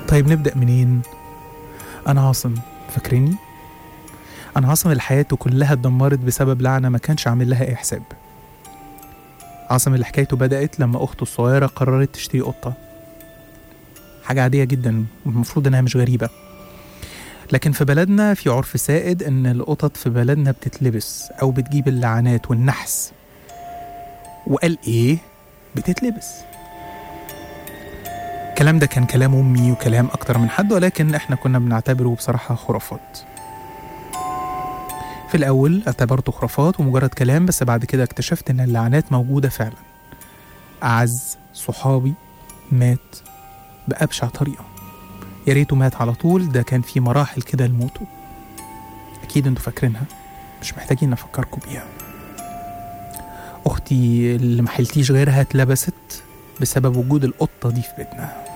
طيب نبدأ منين؟ أنا عاصم فاكريني؟ أنا عاصم اللي حياته كلها اتدمرت بسبب لعنة ما كانش عامل لها أي حساب عاصم اللي حكايته بدأت لما أخته الصغيرة قررت تشتري قطة حاجة عادية جدا والمفروض إنها مش غريبة لكن في بلدنا في عرف سائد إن القطط في بلدنا بتتلبس أو بتجيب اللعنات والنحس وقال إيه؟ بتتلبس الكلام ده كان كلام أمي وكلام أكتر من حد ولكن إحنا كنا بنعتبره بصراحة خرافات في الأول اعتبرته خرافات ومجرد كلام بس بعد كده اكتشفت إن اللعنات موجودة فعلا أعز صحابي مات بأبشع طريقة يا ريته مات على طول ده كان في مراحل كده لموته أكيد انتوا فاكرينها مش محتاجين أفكركم بيها أختي اللي ما حلتيش غيرها اتلبست بسبب وجود القطة دي في بيتنا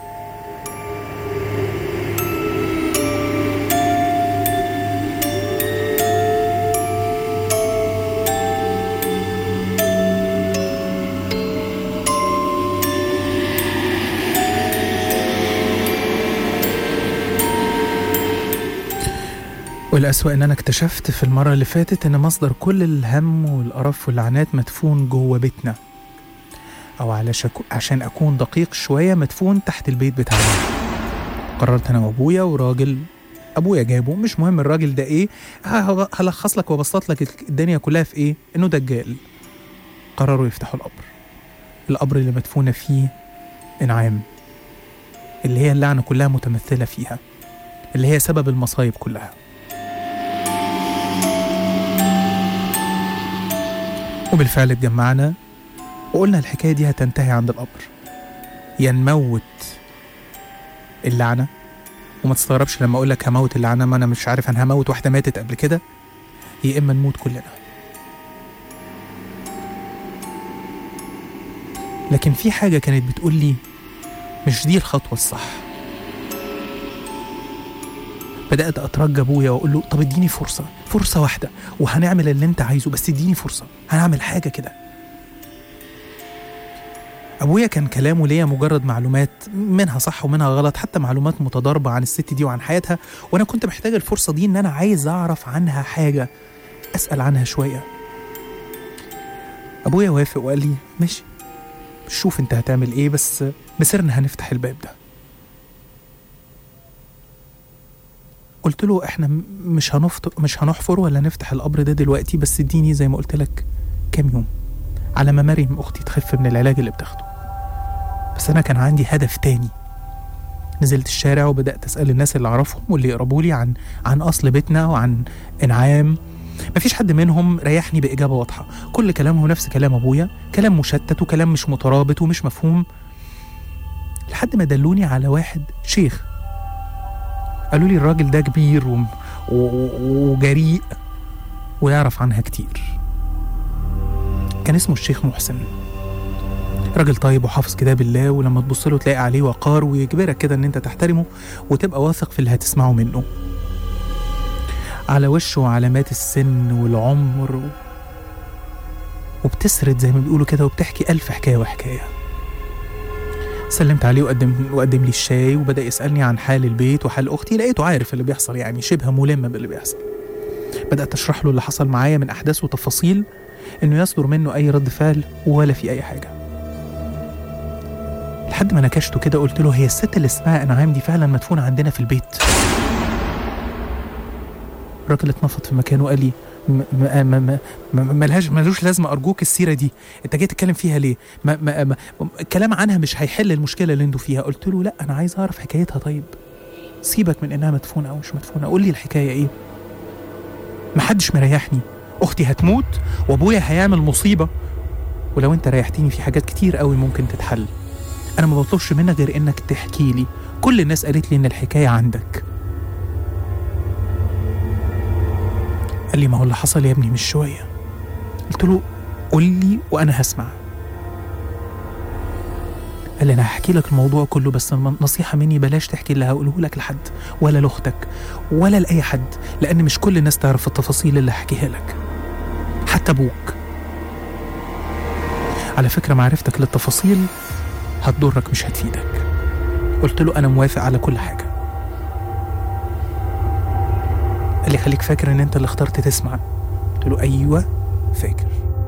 والأسوأ إن أنا اكتشفت في المرة اللي فاتت إن مصدر كل الهم والقرف واللعنات مدفون جوه بيتنا أو علشان عشان أكون دقيق شوية مدفون تحت البيت بتاعنا قررت أنا وأبويا وراجل أبويا جابه مش مهم الراجل ده إيه ه- هلخص لك وابسط لك الدنيا كلها في إيه إنه دجال قرروا يفتحوا القبر القبر اللي مدفونة فيه إنعام اللي هي اللعنة كلها متمثلة فيها اللي هي سبب المصايب كلها وبالفعل اتجمعنا وقلنا الحكاية دي هتنتهي عند القبر يا نموت اللعنة وما تستغربش لما أقول لك هموت اللعنة ما أنا مش عارف أنا هموت واحدة ماتت قبل كده يا إما نموت كلنا لكن في حاجة كانت بتقول لي مش دي الخطوة الصح بدأت أترجى أبويا وأقول له طب اديني فرصة فرصة واحدة وهنعمل اللي أنت عايزه بس اديني فرصة هنعمل حاجة كده أبويا كان كلامه ليا مجرد معلومات منها صح ومنها غلط حتى معلومات متضاربة عن الست دي وعن حياتها وأنا كنت محتاج الفرصة دي إن أنا عايز أعرف عنها حاجة أسأل عنها شوية أبويا وافق وقال لي ماشي شوف أنت هتعمل إيه بس بسرنا هنفتح الباب ده قلت له احنا م- مش هنفطر مش هنحفر ولا نفتح القبر ده دلوقتي بس اديني زي ما قلت لك كام يوم على ما مريم اختي تخف من العلاج اللي بتاخده بس انا كان عندي هدف تاني نزلت الشارع وبدات اسال الناس اللي اعرفهم واللي يقربوا لي عن عن اصل بيتنا وعن انعام مفيش حد منهم ريحني باجابه واضحه كل كلامهم نفس كلام ابويا كلام مشتت وكلام مش مترابط ومش مفهوم لحد ما دلوني على واحد شيخ قالوا لي الراجل ده كبير و... و... وجريء ويعرف عنها كتير كان اسمه الشيخ محسن راجل طيب وحافظ كتاب الله ولما تبص له تلاقي عليه وقار ويجبرك كده ان انت تحترمه وتبقى واثق في اللي هتسمعه منه على وشه علامات السن والعمر و... وبتسرد زي ما بيقولوا كده وبتحكي ألف حكاية وحكاية سلمت عليه وقدم وقدم لي الشاي وبدا يسالني عن حال البيت وحال اختي لقيته عارف اللي بيحصل يعني شبه ملم باللي بيحصل بدات اشرح له اللي حصل معايا من احداث وتفاصيل انه يصدر منه اي رد فعل ولا في اي حاجه لحد ما نكشته كده قلت له هي الست اللي اسمها انعام دي فعلا مدفونه عندنا في البيت الراجل اتنفض في مكانه وقال لي م- م- م- م- ملهاش ملوش لازمه ارجوك السيره دي انت جاي تتكلم فيها ليه ما ما ما الكلام عنها مش هيحل المشكله اللي انتوا فيها قلت له لا انا عايز اعرف حكايتها طيب سيبك من انها مدفونه او مش مدفونه قول لي الحكايه ايه محدش مريحني اختي هتموت وابويا هيعمل مصيبه ولو انت ريحتني في حاجات كتير قوي ممكن تتحل انا ما بطلبش منك غير انك تحكي لي كل الناس قالت لي ان الحكايه عندك قال لي ما هو اللي حصل يا ابني مش شويه قلت له قول لي وانا هسمع قال لي انا هحكي لك الموضوع كله بس الم- نصيحه مني بلاش تحكي اللي هقوله لك لحد ولا لاختك ولا لاي حد لان مش كل الناس تعرف التفاصيل اللي هحكيها لك حتى ابوك على فكره معرفتك للتفاصيل هتضرك مش هتفيدك قلت له انا موافق على كل حاجه قال لي خليك فاكر ان انت اللي اخترت تسمع قلت له ايوه فاكر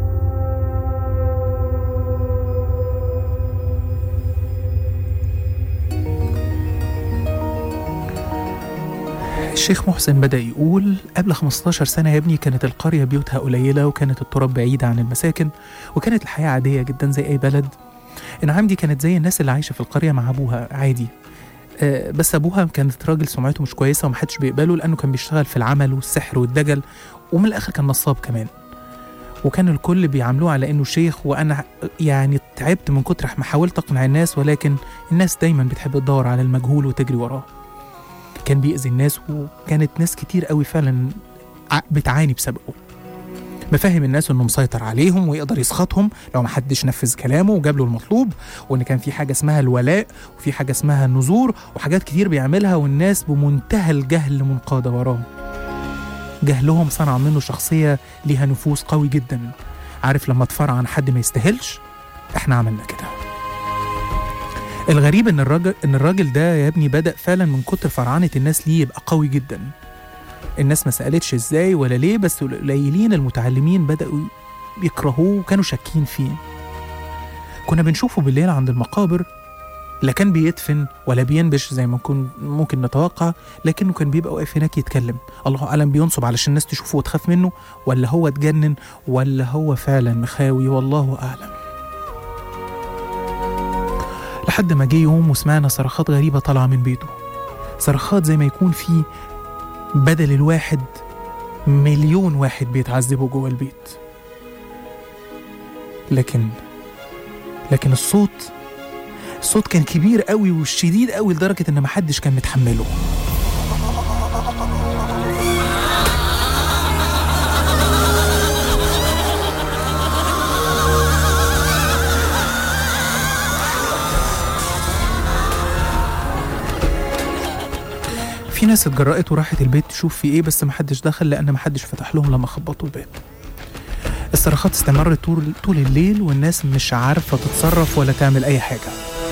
الشيخ محسن بدأ يقول قبل 15 سنة يا ابني كانت القرية بيوتها قليلة وكانت التراب بعيدة عن المساكن وكانت الحياة عادية جدا زي أي بلد إنعام دي كانت زي الناس اللي عايشة في القرية مع أبوها عادي آه، بس أبوها كانت راجل سمعته مش كويسة ومحدش بيقبله لأنه كان بيشتغل في العمل والسحر والدجل ومن الآخر كان نصاب كمان وكان الكل بيعاملوه على انه شيخ وانا يعني تعبت من كتر ما حاولت اقنع الناس ولكن الناس دايما بتحب تدور على المجهول وتجري وراه كان بيأذي الناس وكانت ناس كتير قوي فعلا ع- بتعاني بسببه مفاهم الناس انه مسيطر عليهم ويقدر يسخطهم لو محدش نفذ كلامه وجاب له المطلوب وان كان في حاجه اسمها الولاء وفي حاجه اسمها النذور وحاجات كتير بيعملها والناس بمنتهى الجهل منقاده وراه جهلهم صنع منه شخصيه ليها نفوذ قوي جدا عارف لما تفرع عن حد ما يستاهلش احنا عملنا كده الغريب ان الراجل ان الراجل ده يا ابني بدا فعلا من كتر فرعنه الناس ليه يبقى قوي جدا الناس ما سالتش ازاي ولا ليه بس القليلين المتعلمين بداوا يكرهوه وكانوا شاكين فيه كنا بنشوفه بالليل عند المقابر لا كان بيدفن ولا بينبش زي ما كن ممكن نتوقع لكنه كان بيبقى واقف هناك يتكلم الله اعلم بينصب علشان الناس تشوفه وتخاف منه ولا هو اتجنن ولا هو فعلا مخاوي والله اعلم لحد ما جه يوم وسمعنا صرخات غريبة طالعة من بيته صرخات زي ما يكون في بدل الواحد مليون واحد بيتعذبوا جوه البيت لكن لكن الصوت الصوت كان كبير قوي وشديد قوي لدرجة إن محدش كان متحمله في ناس اتجرأت وراحت البيت تشوف في ايه بس محدش دخل لان محدش فتح لهم لما خبطوا الباب الصراخات استمرت طول طول الليل والناس مش عارفه تتصرف ولا تعمل اي حاجه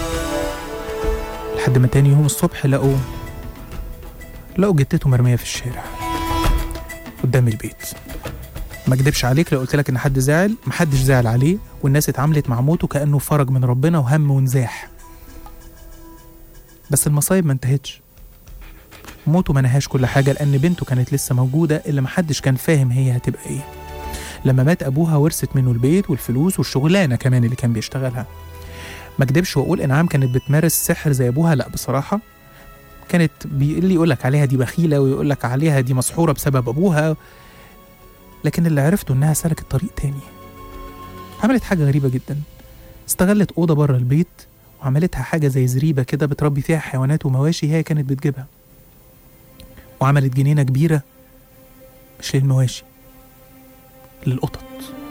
لحد ما تاني يوم الصبح لقوا لقوا جتته مرميه في الشارع قدام البيت ما اكدبش عليك لو قلت لك ان حد زعل محدش زعل عليه والناس اتعاملت مع موته كانه فرج من ربنا وهم ونزاح بس المصايب ما انتهتش موته ما نهاش كل حاجة لأن بنته كانت لسه موجودة اللي محدش كان فاهم هي هتبقى إيه لما مات أبوها ورثت منه البيت والفلوس والشغلانة كمان اللي كان بيشتغلها ما اكدبش واقول انعام كانت بتمارس سحر زي ابوها لا بصراحه كانت بي- اللي يقول لك عليها دي بخيله ويقول لك عليها دي مسحوره بسبب ابوها لكن اللي عرفته انها سلكت طريق تاني عملت حاجه غريبه جدا استغلت اوضه بره البيت وعملتها حاجه زي زريبه كده بتربي فيها حيوانات ومواشي هي كانت بتجيبها وعملت جنينه كبيره مش للمواشي للقطط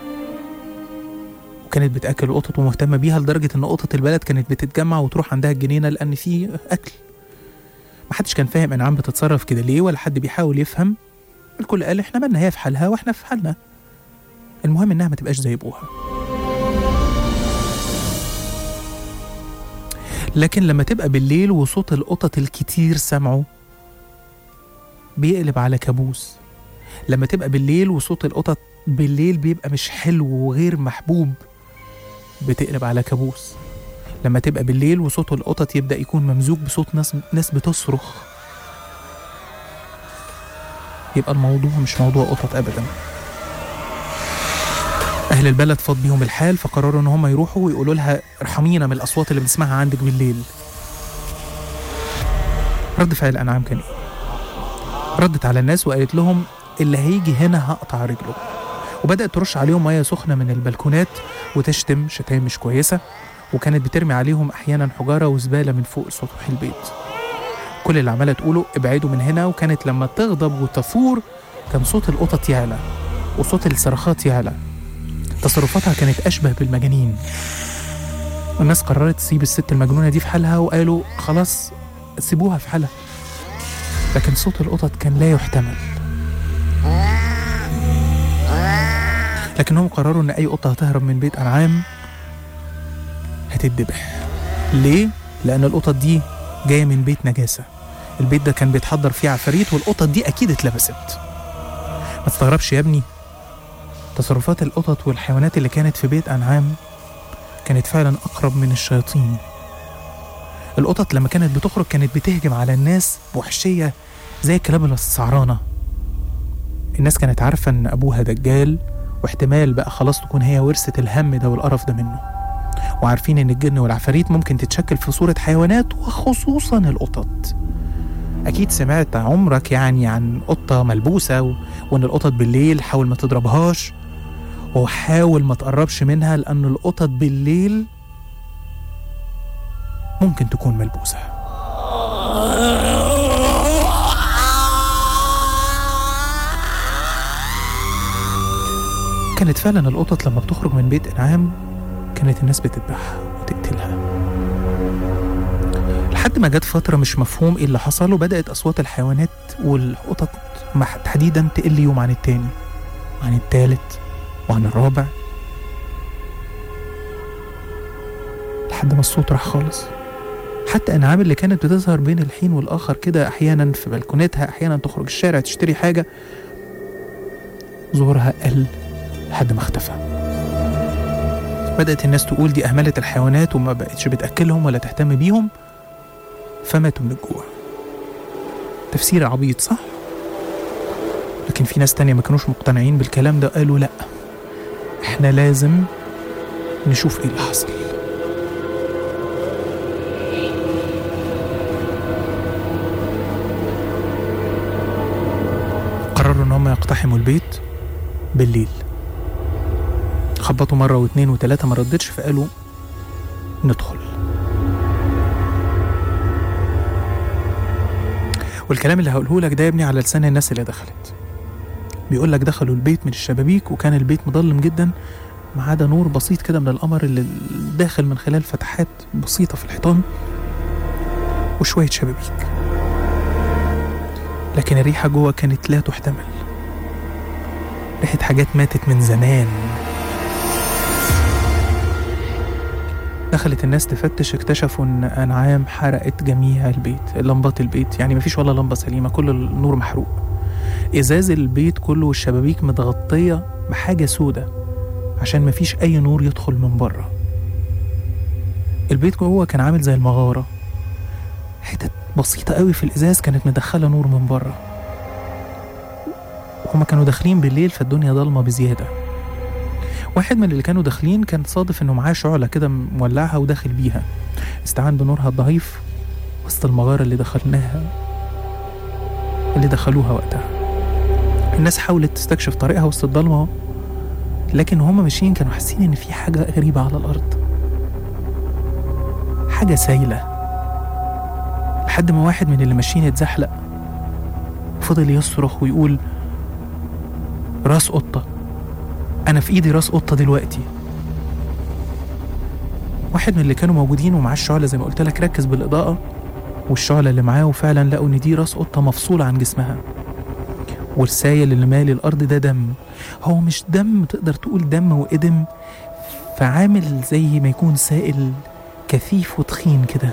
وكانت بتاكل القطط ومهتمه بيها لدرجه ان قطط البلد كانت بتتجمع وتروح عندها الجنينه لان في اكل محدش كان فاهم انعام بتتصرف كده ليه ولا حد بيحاول يفهم الكل قال احنا مالنا هي في حالها واحنا في حالنا المهم انها ما تبقاش زي ابوها لكن لما تبقى بالليل وصوت القطط الكتير سمعه بيقلب على كابوس لما تبقى بالليل وصوت القطط بالليل بيبقى مش حلو وغير محبوب بتقلب على كابوس لما تبقى بالليل وصوت القطط يبدأ يكون ممزوج بصوت ناس ناس بتصرخ يبقى الموضوع مش موضوع قطط أبدا أهل البلد فاض بيهم الحال فقرروا إن هم يروحوا ويقولوا لها ارحمينا من الأصوات اللي بنسمعها عندك بالليل رد فعل أنعام كان إيه؟ ردت على الناس وقالت لهم اللي هيجي هنا هقطع رجله وبدأت ترش عليهم مية سخنة من البلكونات وتشتم شتايم مش كويسة وكانت بترمي عليهم أحيانا حجارة وزبالة من فوق سطح البيت كل اللي عمالة تقوله ابعدوا من هنا وكانت لما تغضب وتثور كان صوت القطط يعلى وصوت الصرخات يعلى تصرفاتها كانت أشبه بالمجانين الناس قررت تسيب الست المجنونة دي في حالها وقالوا خلاص سيبوها في حالها لكن صوت القطط كان لا يحتمل لكنهم قرروا ان اي قطه هتهرب من بيت انعام هتتذبح ليه لان القطط دي كانت بتاكل جاية من بيت نجاسة البيت ده كان بيتحضر فيه عفاريت والقطط دي أكيد اتلبست ما تستغربش يا ابني تصرفات القطط والحيوانات اللي كانت في بيت أنعام كانت فعلا أقرب من الشياطين القطط لما كانت بتخرج كانت بتهجم على الناس بوحشية زي الكلاب السعرانة الناس كانت عارفة إن أبوها دجال واحتمال بقى خلاص تكون هي ورثة الهم ده والقرف ده منه وعارفين إن الجن والعفاريت ممكن تتشكل في صورة حيوانات وخصوصا القطط أكيد سمعت عمرك يعني عن قطة ملبوسة و... وإن القطط بالليل حاول ما تضربهاش وحاول ما تقربش منها لأن القطط بالليل ممكن تكون ملبوسة كانت فعلا القطط لما بتخرج من بيت إنعام كانت الناس بتذبحها وتقتلها لحد ما جت فترة مش مفهوم ايه اللي حصل وبدأت أصوات الحيوانات والقطط مح- تحديدا تقل يوم عن التاني وعن التالت وعن الرابع لحد ما الصوت راح خالص حتى أنعام اللي كانت بتظهر بين الحين والآخر كده أحيانا في بلكونتها أحيانا تخرج الشارع تشتري حاجة ظهورها قل لحد ما اختفى بدأت الناس تقول دي أهملت الحيوانات وما بقتش بتأكلهم ولا تهتم بيهم فماتوا من الجوع تفسير عبيط صح؟ لكن في ناس تانية ما كانوش مقتنعين بالكلام ده قالوا لأ احنا لازم نشوف ايه اللي حصل قرروا ان هم يقتحموا البيت بالليل خبطوا مرة واتنين وتلاتة ما ردتش فقالوا ندخل والكلام اللي هقوله لك ده يا ابني على لسان الناس اللي دخلت بيقول لك دخلوا البيت من الشبابيك وكان البيت مظلم جدا ما عدا نور بسيط كده من القمر اللي داخل من خلال فتحات بسيطة في الحيطان وشوية شبابيك لكن الريحة جوه كانت لا تحتمل ريحة حاجات ماتت من زمان دخلت الناس تفتش اكتشفوا ان انعام حرقت جميع البيت لمبات البيت يعني مفيش ولا لمبه سليمه كل النور محروق ازاز البيت كله والشبابيك متغطيه بحاجه سودة عشان مفيش اي نور يدخل من بره البيت جوه كان عامل زي المغاره حتت بسيطه قوي في الازاز كانت مدخله نور من بره وهما كانوا داخلين بالليل فالدنيا ضلمه بزياده واحد من اللي كانوا داخلين كان صادف انه معاه شعلة كده مولعها وداخل بيها استعان بنورها الضعيف وسط المغارة اللي دخلناها اللي دخلوها وقتها الناس حاولت تستكشف طريقها وسط الضلمة لكن هما ماشيين كانوا حاسين ان في حاجة غريبة على الأرض حاجة سايلة لحد ما واحد من اللي ماشيين اتزحلق وفضل يصرخ ويقول راس قطه انا في ايدي راس قطه دلوقتي واحد من اللي كانوا موجودين ومعاه الشعله زي ما قلت لك ركز بالاضاءه والشعله اللي معاه وفعلا لقوا ان دي راس قطه مفصوله عن جسمها والسايل اللي مالي الارض ده دم هو مش دم تقدر تقول دم وادم فعامل زي ما يكون سائل كثيف وتخين كده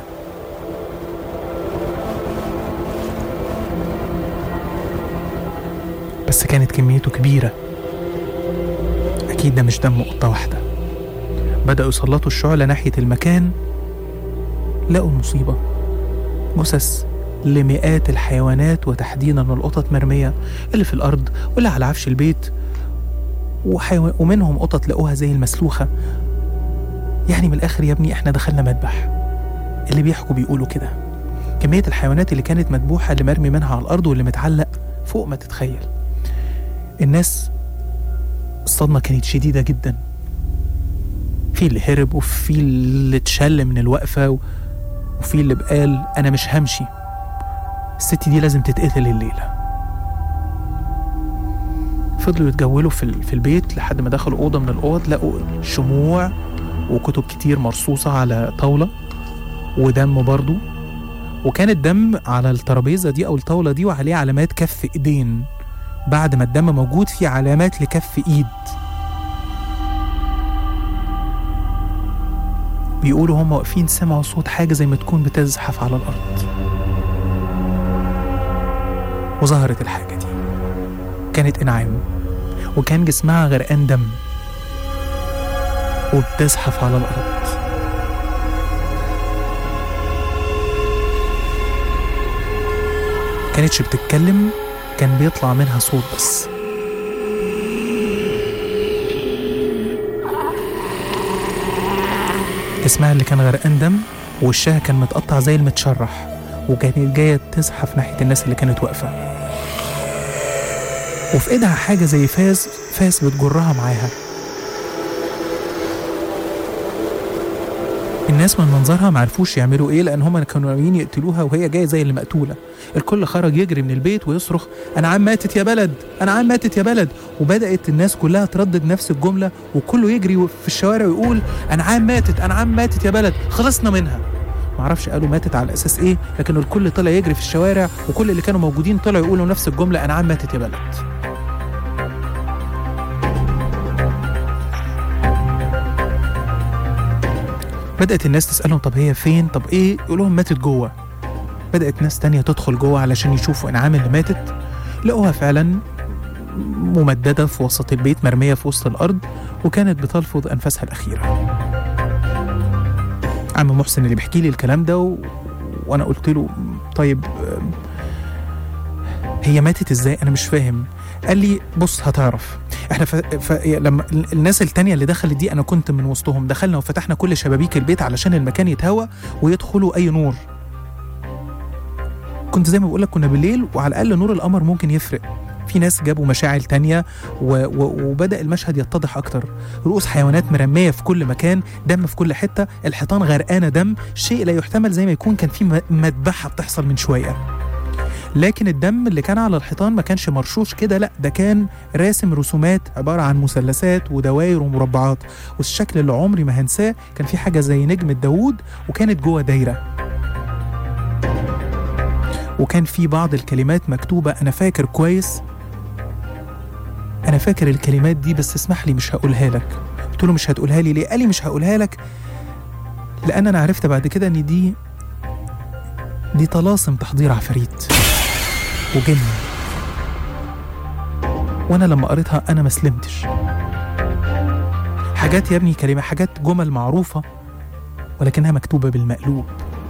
بس كانت كميته كبيره أكيد ده مش دم قطة واحدة بدأوا يسلطوا الشعلة ناحية المكان لقوا المصيبة جثث لمئات الحيوانات وتحديدا القطط مرمية اللي في الأرض واللي على عفش البيت وحيو... ومنهم قطط لقوها زي المسلوخة يعني من الآخر يا ابني احنا دخلنا مذبح اللي بيحكوا بيقولوا كده كمية الحيوانات اللي كانت مذبوحة اللي مرمي منها على الأرض واللي متعلق فوق ما تتخيل الناس الصدمة كانت شديدة جدا في اللي هرب وفي اللي اتشل من الوقفة و... وفي اللي بقال أنا مش همشي الست دي لازم تتقتل الليلة فضلوا يتجولوا في, ال... في البيت لحد ما دخلوا أوضة من الأوض لقوا شموع وكتب كتير مرصوصة على طاولة ودم برضو وكان الدم على الترابيزة دي أو الطاولة دي وعليه علامات كف إيدين بعد ما الدم موجود في علامات لكف ايد بيقولوا هم واقفين سمعوا صوت حاجة زي ما تكون بتزحف على الأرض وظهرت الحاجة دي كانت إنعام وكان جسمها غرقان دم وبتزحف على الأرض كانتش بتتكلم كان بيطلع منها صوت بس جسمها اللي كان غرقان دم ووشها كان متقطع زي المتشرح وكانت جاية تزحف ناحية الناس اللي كانت واقفة وفي ايدها حاجة زي فاس فاس بتجرها معاها الناس من منظرها معرفوش يعملوا ايه لان هم كانوا ناويين يقتلوها وهي جايه زي اللي مقتوله الكل خرج يجري من البيت ويصرخ انعام ماتت يا بلد انعام ماتت يا بلد وبدات الناس كلها تردد نفس الجمله وكله يجري في الشوارع ويقول انعام ماتت انعام ماتت يا بلد خلصنا منها معرفش قالوا ماتت على اساس ايه لكن الكل طلع يجري في الشوارع وكل اللي كانوا موجودين طلعوا يقولوا نفس الجمله انعام ماتت يا بلد بدأت الناس تسألهم طب هي فين طب ايه يقول لهم ماتت جوه بدأت ناس تانية تدخل جوه علشان يشوفوا انعام اللي ماتت لقوها فعلا ممددة في وسط البيت مرمية في وسط الأرض وكانت بتلفظ أنفاسها الأخيرة عم محسن اللي بيحكي لي الكلام ده و... وأنا قلت له طيب آم، هي ماتت ازاي أنا مش فاهم قال لي بص هتعرف احنا ف... ف... لما ال- الناس التانية اللي دخلت دي انا كنت من وسطهم دخلنا وفتحنا كل شبابيك البيت علشان المكان يتهوى ويدخلوا اي نور كنت زي ما بقول لك كنا بالليل وعلى الاقل نور القمر ممكن يفرق في ناس جابوا مشاعل تانية و... و... وبدأ المشهد يتضح أكتر رؤوس حيوانات مرمية في كل مكان دم في كل حتة الحيطان غرقانة دم شيء لا يحتمل زي ما يكون كان في م- مذبحة بتحصل من شوية لكن الدم اللي كان على الحيطان ما كانش مرشوش كده لا ده كان راسم رسومات عبارة عن مثلثات ودوائر ومربعات والشكل اللي عمري ما هنساه كان في حاجة زي نجمة داوود وكانت جوه دايرة وكان في بعض الكلمات مكتوبة أنا فاكر كويس أنا فاكر الكلمات دي بس اسمح لي مش هقولها لك قلت له مش هتقولها لي ليه؟ قال لي مش هقولها لك لأن أنا عرفت بعد كده إن دي دي طلاسم تحضير عفاريت وجن وانا لما قريتها انا ما سلمتش حاجات يا ابني كلمه حاجات جمل معروفه ولكنها مكتوبه بالمقلوب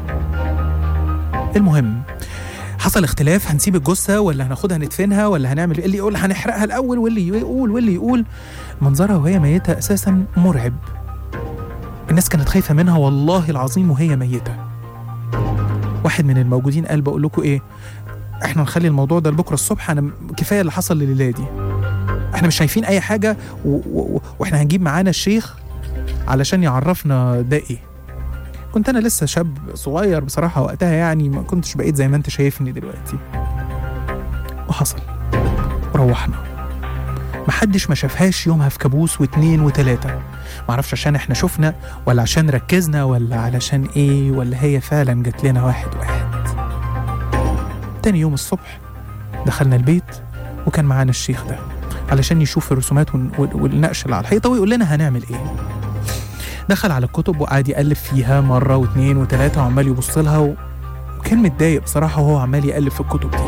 المهم حصل اختلاف هنسيب الجثه ولا هناخدها ندفنها ولا هنعمل إيه؟ اللي يقول هنحرقها الاول واللي يقول واللي يقول منظرها وهي ميته اساسا مرعب الناس كانت خايفه منها والله العظيم وهي ميته واحد من الموجودين قال بقول لكم ايه احنا نخلي الموضوع ده لبكره الصبح انا م- كفايه اللي حصل لليله دي احنا مش شايفين اي حاجه و... و... واحنا هنجيب معانا الشيخ علشان يعرفنا ده ايه كنت انا لسه شاب صغير بصراحه وقتها يعني ما كنتش بقيت زي ما انت شايفني دلوقتي وحصل روحنا محدش ما شافهاش يومها في كابوس واتنين وتلاتة معرفش عشان احنا شفنا ولا عشان ركزنا ولا علشان ايه ولا هي فعلا جات لنا واحد واحد تاني يوم الصبح دخلنا البيت وكان معانا الشيخ ده علشان يشوف الرسومات وال- وال- والنقش اللي على الحيطة ويقول لنا هنعمل ايه دخل على الكتب وقعد يقلب فيها مرة واتنين وتلاتة وعمال يبص لها و... وكان متضايق بصراحة وهو عمال يقلب في الكتب دي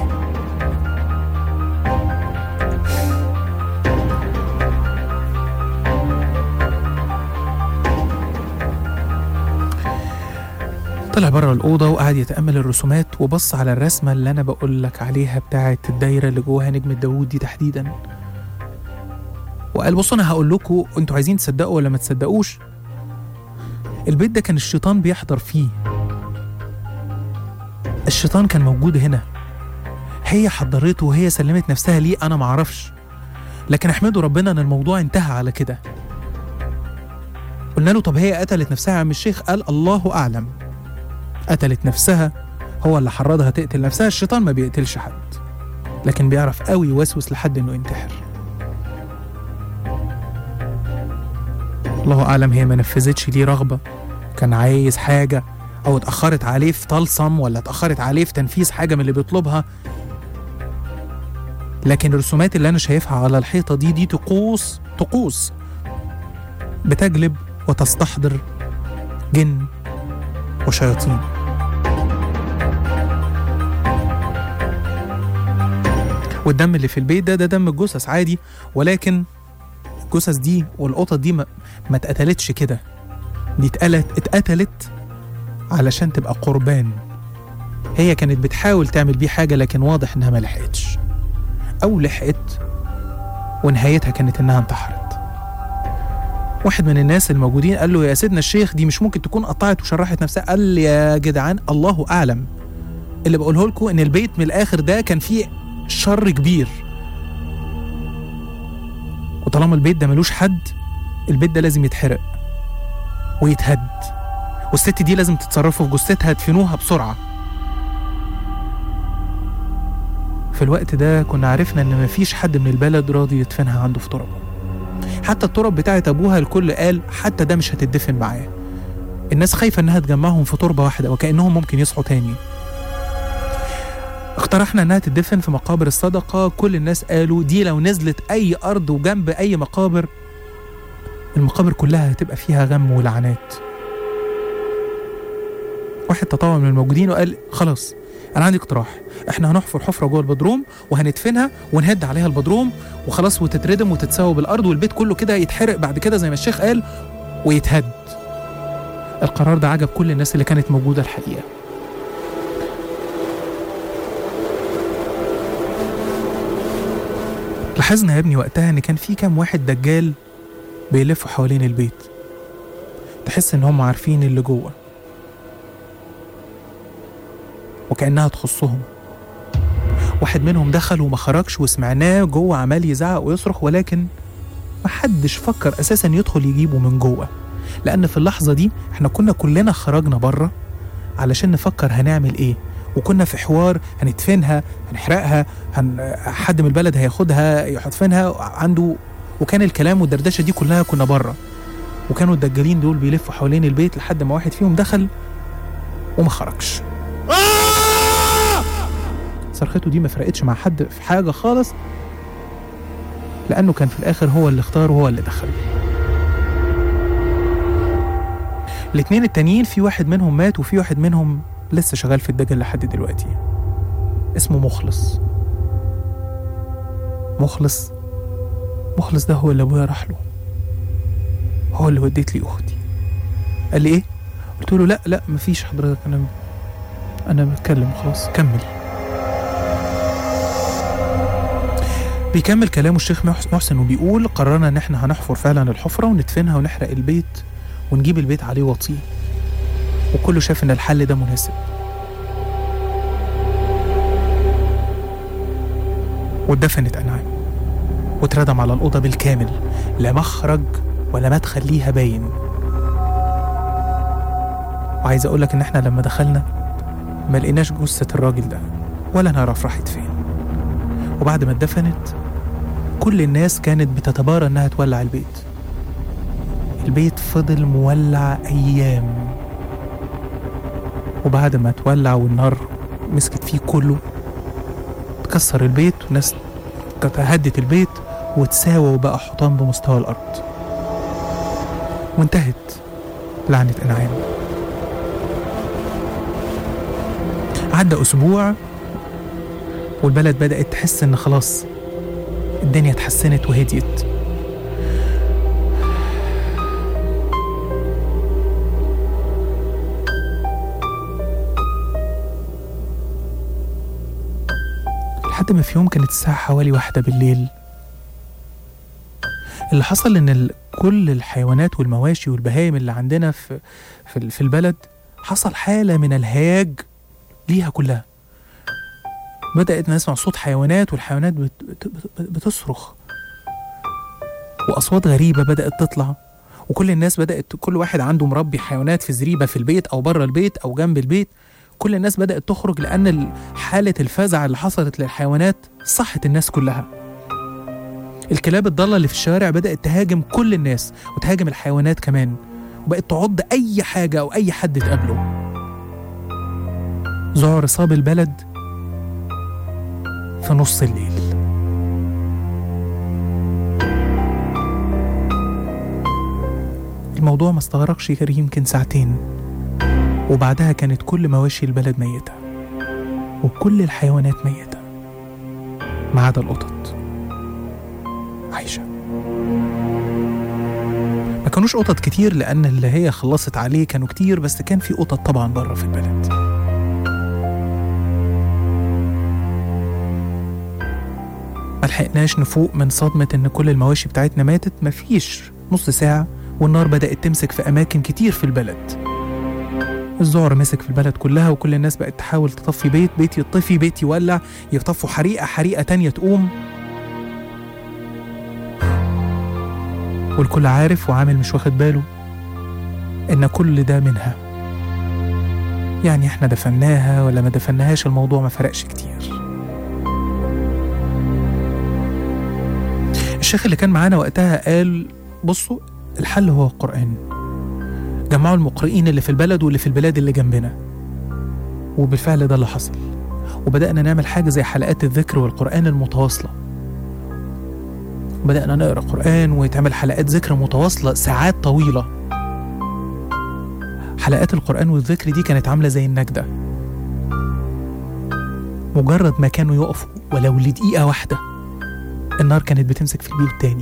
طلع بره الأوضة وقعد يتأمل الرسومات وبص على الرسمة اللي أنا بقول لك عليها بتاعة الدايرة اللي جواها نجمة داوود دي تحديدا وقال بصوا أنا هقول لكم أنتوا عايزين تصدقوا ولا ما تصدقوش البيت ده كان الشيطان بيحضر فيه الشيطان كان موجود هنا هي حضرته وهي سلمت نفسها ليه أنا معرفش لكن احمدوا ربنا ان الموضوع انتهى على كده قلنا له طب هي قتلت نفسها يا عم الشيخ قال الله اعلم قتلت نفسها هو اللي حرضها تقتل نفسها الشيطان ما بيقتلش حد لكن بيعرف قوي يوسوس لحد انه ينتحر الله اعلم هي ما نفذتش ليه رغبه كان عايز حاجه او اتاخرت عليه في طلسم ولا اتاخرت عليه في تنفيذ حاجه من اللي بيطلبها لكن الرسومات اللي انا شايفها على الحيطه دي دي طقوس طقوس بتجلب وتستحضر جن وشياطين والدم اللي في البيت ده ده دم الجثث عادي ولكن الجثث دي والقطط دي ما, ما اتقتلتش كده دي اتقتلت اتقتلت علشان تبقى قربان هي كانت بتحاول تعمل بيه حاجة لكن واضح إنها ما لحقتش أو لحقت ونهايتها كانت إنها انتحرت واحد من الناس الموجودين قال له يا سيدنا الشيخ دي مش ممكن تكون قطعت وشرحت نفسها قال لي يا جدعان الله أعلم اللي بقوله لكم إن البيت من الآخر ده كان فيه شر كبير وطالما البيت ده ملوش حد البيت ده لازم يتحرق ويتهد والست دي لازم تتصرفوا في جثتها تدفنوها بسرعة في الوقت ده كنا عرفنا ان مفيش حد من البلد راضي يدفنها عنده في تربه حتى التراب بتاعت ابوها الكل قال حتى ده مش هتدفن معاه الناس خايفة انها تجمعهم في تربة واحدة وكأنهم ممكن يصحوا تاني اقترحنا انها تدفن في مقابر الصدقة كل الناس قالوا دي لو نزلت اي ارض وجنب اي مقابر المقابر كلها هتبقى فيها غم ولعنات واحد تطوع من الموجودين وقال خلاص انا عندي اقتراح احنا هنحفر حفره جوه البدروم وهندفنها ونهد عليها البدروم وخلاص وتتردم وتتساوى بالارض والبيت كله كده يتحرق بعد كده زي ما الشيخ قال ويتهد القرار ده عجب كل الناس اللي كانت موجوده الحقيقه لاحظنا يا ابني وقتها ان كان في كام واحد دجال بيلفوا حوالين البيت تحس ان هم عارفين اللي جوه وكأنها تخصهم واحد منهم دخل وما خرجش وسمعناه جوه عمال يزعق ويصرخ ولكن محدش فكر اساسا يدخل يجيبه من جوه لان في اللحظه دي احنا كنا كلنا خرجنا بره علشان نفكر هنعمل ايه وكنا في حوار هندفنها هنحرقها هن... حد من البلد هياخدها يحدفنها عنده وكان الكلام والدردشه دي كلها كنا بره وكانوا الدجالين دول بيلفوا حوالين البيت لحد ما واحد فيهم دخل وما خرجش صرخته دي ما فرقتش مع حد في حاجه خالص لانه كان في الاخر هو اللي اختار وهو اللي دخل الاتنين التانيين في واحد منهم مات وفي واحد منهم لسه شغال في الدجل لحد دلوقتي اسمه مخلص مخلص مخلص ده هو اللي ابويا راح له هو اللي وديت لي اختي قال لي ايه قلت له لا لا مفيش حضرتك انا انا بتكلم خلاص كمل بيكمل كلامه الشيخ محسن وبيقول قررنا ان احنا هنحفر فعلا الحفره وندفنها ونحرق البيت ونجيب البيت عليه وطيه وكله شاف ان الحل ده مناسب واتدفنت انعام واتردم على الاوضه بالكامل لا مخرج ولا مدخل ليها باين وعايز اقول لك ان احنا لما دخلنا ما لقيناش جثه الراجل ده ولا نعرف راحت فين وبعد ما اتدفنت كل الناس كانت بتتبارى انها تولع البيت البيت فضل مولع ايام وبعد ما تولع والنار مسكت فيه كله اتكسر البيت والناس هدت البيت وتساوى وبقى حطام بمستوى الارض وانتهت لعنة انعام عدى اسبوع والبلد بدأت تحس إن خلاص الدنيا اتحسنت وهديت لحد ما في يوم كانت الساعة حوالي واحدة بالليل اللي حصل إن ال- كل الحيوانات والمواشي والبهايم اللي عندنا في في في البلد حصل حالة من الهياج ليها كلها بدأت نسمع صوت حيوانات والحيوانات بت... بت... بت... بتصرخ وأصوات غريبة بدأت تطلع وكل الناس بدأت كل واحد عنده مربي حيوانات في زريبة في البيت أو بره البيت أو جنب البيت كل الناس بدأت تخرج لأن ال- حالة الفزع اللي حصلت للحيوانات صحت الناس كلها الكلاب الضالة اللي في الشوارع بدأت تهاجم كل الناس وتهاجم الحيوانات كمان وبقت تعض أي حاجة أو أي حد تقابله ذعر صاب البلد في نص الليل الموضوع ما استغرقش غير يمكن ساعتين وبعدها كانت كل مواشي البلد ميتة وكل الحيوانات ميتة ما عدا القطط عايشة ما كانوش قطط كتير لأن اللي هي خلصت عليه كانوا كتير بس كان في قطط طبعا بره في البلد ملحقناش نفوق من صدمة إن كل المواشي بتاعتنا ماتت مفيش نص ساعة والنار بدأت تمسك في أماكن كتير في البلد الذعر مسك في البلد كلها وكل الناس بقت تحاول تطفي بيت بيت يطفي بيت يولع يطفوا حريقة حريقة تانية تقوم والكل عارف وعامل مش واخد باله إن كل ده منها يعني احنا دفناها ولا ما دفناهاش الموضوع ما فرقش كتير الشيخ اللي كان معانا وقتها قال بصوا الحل هو القرآن جمعوا المقرئين اللي في البلد واللي في البلاد اللي جنبنا وبالفعل ده اللي حصل وبدأنا نعمل حاجة زي حلقات الذكر والقرآن المتواصلة بدأنا نقرأ قرآن ويتعمل حلقات ذكر متواصلة ساعات طويلة حلقات القرآن والذكر دي كانت عاملة زي النجدة مجرد ما كانوا يقفوا ولو لدقيقة واحدة النار كانت بتمسك في البيوت تاني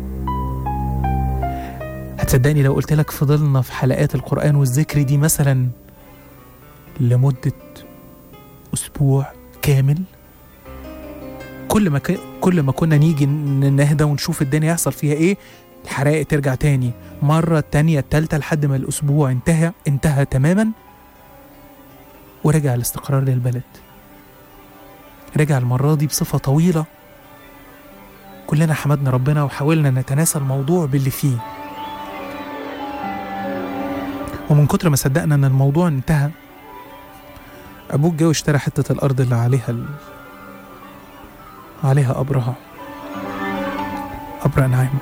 هتصدقني لو قلت لك فضلنا في حلقات القرآن والذكر دي مثلا لمدة أسبوع كامل كل ما ك... كل ما كنا نيجي ن- نهدى ونشوف الدنيا يحصل فيها ايه الحرائق ترجع تاني مرة التانية التالتة لحد ما الأسبوع انتهى انتهى تماما ورجع الاستقرار للبلد رجع المرة دي بصفة طويلة كلنا حمدنا ربنا وحاولنا نتناسى الموضوع باللي فيه ومن كتر ما صدقنا ان الموضوع انتهى ابوك جه واشترى حته الارض اللي عليها ال... عليها قبرها قبر نعيمة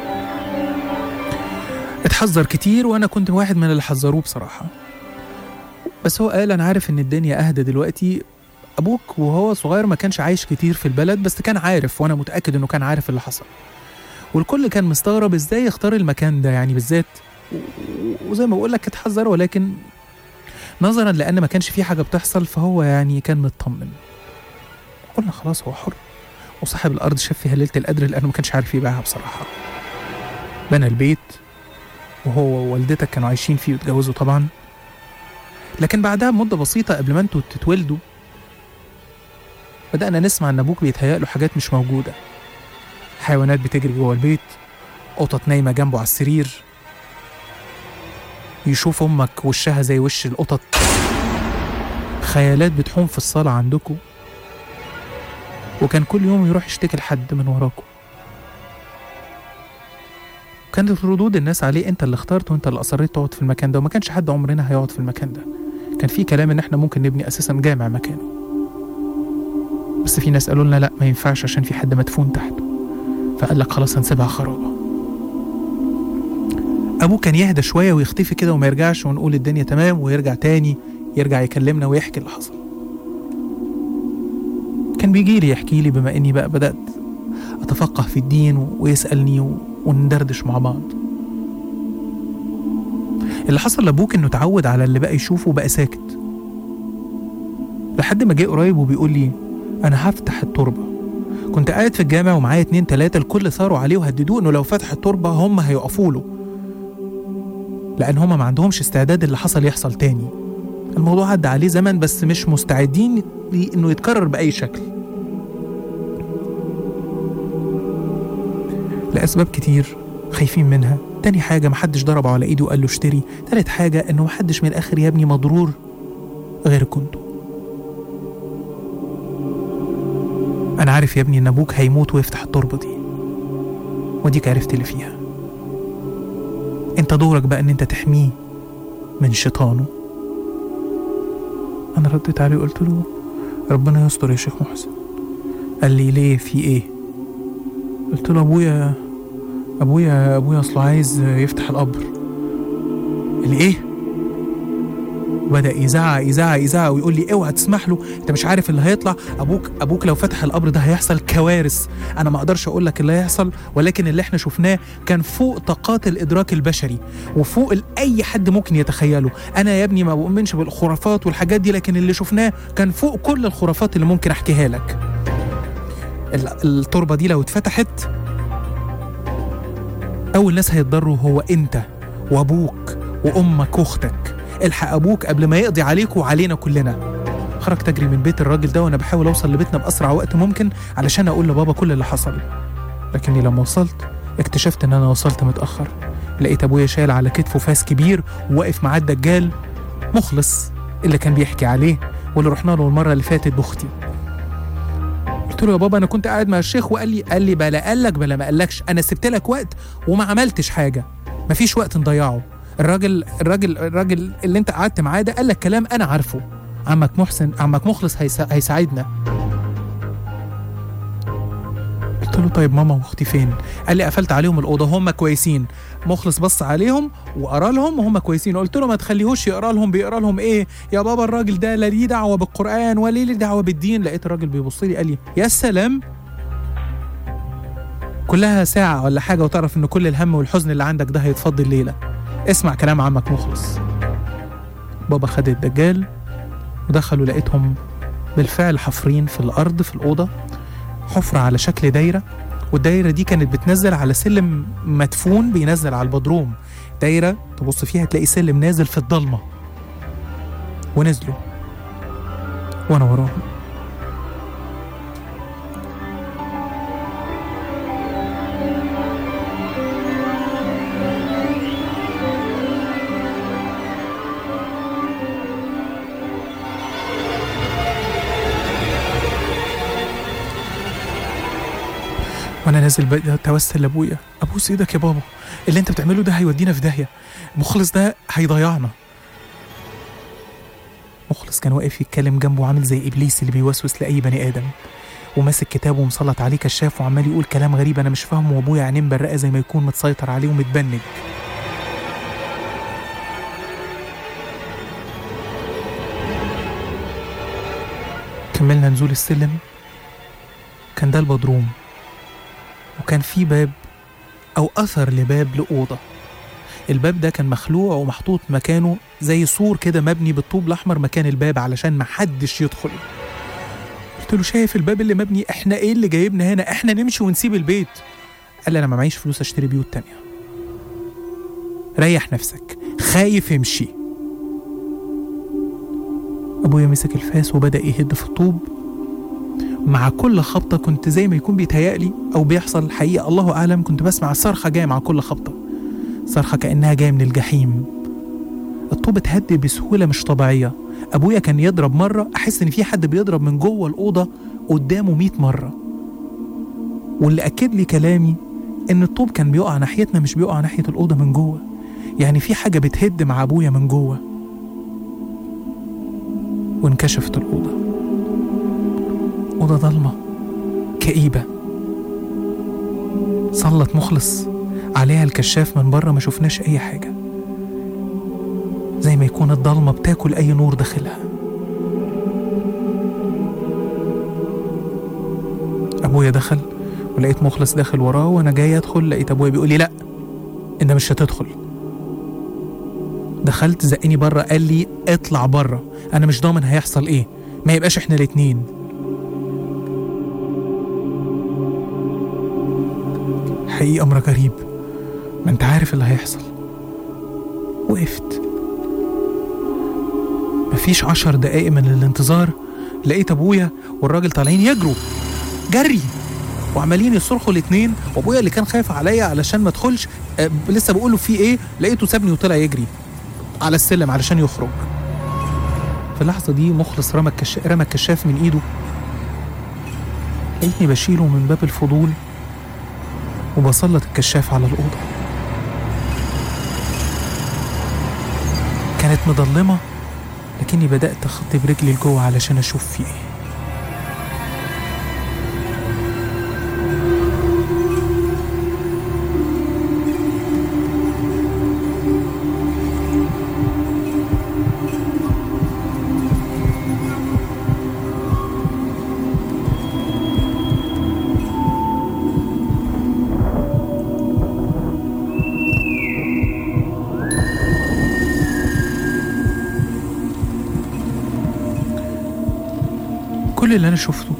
اتحذر كتير وانا كنت واحد من اللي حذروه بصراحه بس هو قال انا عارف ان الدنيا اهدى دلوقتي ابوك وهو صغير ما كانش عايش كتير في البلد بس كان عارف وانا متاكد انه كان عارف اللي حصل والكل كان مستغرب ازاي يختار المكان ده يعني بالذات و- وزي ما بقول لك اتحذر ولكن نظرا لان ما كانش في حاجه بتحصل فهو يعني كان مطمن قلنا خلاص هو حر وصاحب الارض شاف فيها ليله القدر لانه ما كانش عارف يبيعها بصراحه بنى البيت وهو ووالدتك كانوا عايشين فيه واتجوزوا طبعا لكن بعدها بمده بسيطه قبل ما انتوا تتولدوا بدأنا نسمع إن أبوك بيتهيأ له حاجات مش موجودة حيوانات بتجري جوه البيت قطط نايمة جنبه على السرير يشوف أمك وشها زي وش القطط خيالات بتحوم في الصالة عندكم وكان كل يوم يروح يشتكي لحد من وراكم كانت ردود الناس عليه انت اللي اخترت وانت اللي اصريت تقعد في المكان ده وما كانش حد عمرنا هيقعد في المكان ده كان في كلام ان احنا ممكن نبني اساسا جامع مكانه بس في ناس قالوا لنا لا ما ينفعش عشان في حد مدفون تحته فقال لك خلاص هنسيبها خرابه ابوه كان يهدى شويه ويختفي كده وما يرجعش ونقول الدنيا تمام ويرجع تاني يرجع يكلمنا ويحكي اللي حصل كان بيجي لي يحكي لي بما اني بقى بدات اتفقه في الدين ويسالني و- وندردش مع بعض اللي حصل لابوك انه اتعود على اللي بقى يشوفه وبقى ساكت لحد ما جه قريب وبيقول لي انا هفتح التربه كنت قاعد في الجامع ومعايا اتنين تلاتة الكل ثاروا عليه وهددوه انه لو فتح التربة هم هيقفوا له لان هم ما عندهمش استعداد اللي حصل يحصل تاني الموضوع عدى عليه زمن بس مش مستعدين لي- انه يتكرر باي شكل لاسباب كتير خايفين منها تاني حاجة محدش ضربه على ايده وقال له اشتري تالت حاجة انه محدش من الاخر يا ابني مضرور غير كنتوا أنا عارف يا ابني إن أبوك هيموت ويفتح التربة دي وديك عرفت اللي فيها أنت دورك بقى إن أنت تحميه من شيطانه أنا رديت عليه وقلت له ربنا يستر يا شيخ محسن قال لي ليه في إيه قلت له أبويا أبويا أبويا أصله عايز يفتح القبر قال لي إيه وبدا يزعق يزعق يزعق ويقول لي اوعى تسمح له انت مش عارف اللي هيطلع ابوك ابوك لو فتح القبر ده هيحصل كوارث انا ما اقدرش اقول لك اللي هيحصل ولكن اللي احنا شفناه كان فوق طاقات الادراك البشري وفوق ال- اي حد ممكن يتخيله انا يا ابني ما بؤمنش بالخرافات والحاجات دي لكن اللي شفناه كان فوق كل الخرافات اللي ممكن احكيها لك ال- التربه دي لو اتفتحت اول ناس هيتضروا هو انت وابوك وامك واختك الحق ابوك قبل ما يقضي عليك وعلينا كلنا خرجت اجري من بيت الراجل ده وانا بحاول اوصل لبيتنا باسرع وقت ممكن علشان اقول لبابا كل اللي حصل لكني لما وصلت اكتشفت ان انا وصلت متاخر لقيت ابويا شايل على كتفه فاس كبير وواقف معاه الدجال مخلص اللي كان بيحكي عليه واللي رحنا له المره اللي فاتت باختي قلت له يا بابا انا كنت قاعد مع الشيخ وقال لي قال لي بلا قال لك بلا ما قالكش انا سبت لك وقت وما عملتش حاجه مفيش وقت نضيعه الراجل الراجل الراجل اللي انت قعدت معاه ده قال لك كلام انا عارفه عمك محسن عمك مخلص هيسا هيساعدنا قلت له طيب ماما واختي فين قال لي قفلت عليهم الاوضه هم كويسين مخلص بص عليهم وقرا لهم وهم كويسين قلت له ما تخليهوش يقرا لهم بيقرا لهم ايه يا بابا الراجل ده لا ليه دعوه بالقران ولا ليه دعوه بالدين لقيت الراجل بيبص لي قال لي يا سلام كلها ساعة ولا حاجة وتعرف إن كل الهم والحزن اللي عندك ده هيتفضي الليلة اسمع كلام عمك مخلص بابا خد الدجال ودخلوا لقيتهم بالفعل حفرين في الأرض في الأوضة حفرة على شكل دايرة والدايرة دي كانت بتنزل على سلم مدفون بينزل على البدروم دايرة تبص فيها تلاقي سلم نازل في الضلمة ونزلوا وأنا وراهم وانا نازل بقى توسل لابويا ابوس ايدك يا بابا اللي انت بتعمله ده هيودينا في داهيه مخلص ده هيضيعنا مخلص كان واقف يتكلم جنبه عامل زي ابليس اللي بيوسوس لاي بني ادم وماسك كتاب ومسلط عليه كشاف وعمال يقول كلام غريب انا مش فاهمه وابويا عينين برقه زي ما يكون متسيطر عليه ومتبنج كملنا نزول السلم كان ده البدروم وكان في باب أو أثر لباب لأوضة الباب ده كان مخلوع ومحطوط مكانه زي سور كده مبني بالطوب الأحمر مكان الباب علشان محدش يدخل قلت له شايف الباب اللي مبني احنا ايه اللي جايبنا هنا احنا نمشي ونسيب البيت قال لي انا ما معيش فلوس اشتري بيوت تانية ريح نفسك خايف امشي ابويا مسك الفاس وبدا يهد في الطوب مع كل خبطه كنت زي ما يكون بيتهيألي او بيحصل حقيقه الله اعلم كنت بسمع صرخه جايه مع كل خبطه صرخه كانها جايه من الجحيم الطوب اتهد بسهوله مش طبيعيه ابويا كان يضرب مره احس ان في حد بيضرب من جوه الاوضه قدامه 100 مره واللي اكد لي كلامي ان الطوب كان بيقع ناحيتنا مش بيقع ناحيه الاوضه من جوه يعني في حاجه بتهد مع ابويا من جوه وانكشفت الاوضه اوضه ضلمه كئيبه صلت مخلص عليها الكشاف من بره ما شفناش اي حاجه زي ما يكون الضلمه بتاكل اي نور داخلها ابويا دخل ولقيت مخلص داخل وراه وانا جاي ادخل لقيت ابويا بيقول لي لا انت مش هتدخل دخلت زقني بره قال لي اطلع بره انا مش ضامن هيحصل ايه ما يبقاش احنا الاتنين حقيقي امر غريب ما انت عارف اللي هيحصل وقفت مفيش عشر دقايق من الانتظار لقيت ابويا والراجل طالعين يجروا جري وعمالين يصرخوا الاتنين وابويا اللي كان خايف عليا علشان ما ادخلش أه لسه بقول له في ايه لقيته سابني وطلع يجري على السلم علشان يخرج في اللحظه دي مخلص رمى الكش... رمى الكشاف من ايده لقيتني بشيله من باب الفضول وبسلط الكشاف على الاوضه كانت مضلمه لكني بدات اخطي برجلي لجوه علشان اشوف في ايه كل اللي انا شفته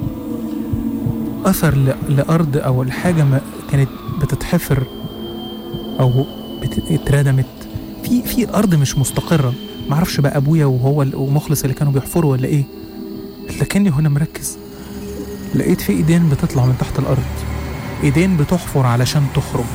اثر ل- لارض او لحاجه ما كانت بتتحفر او بت- اتردمت في في الارض مش مستقره معرفش بقى ابويا وهو ال- ومخلص اللي كانوا بيحفروا ولا ايه لكني هنا مركز لقيت في ايدين بتطلع من تحت الارض ايدين بتحفر علشان تخرج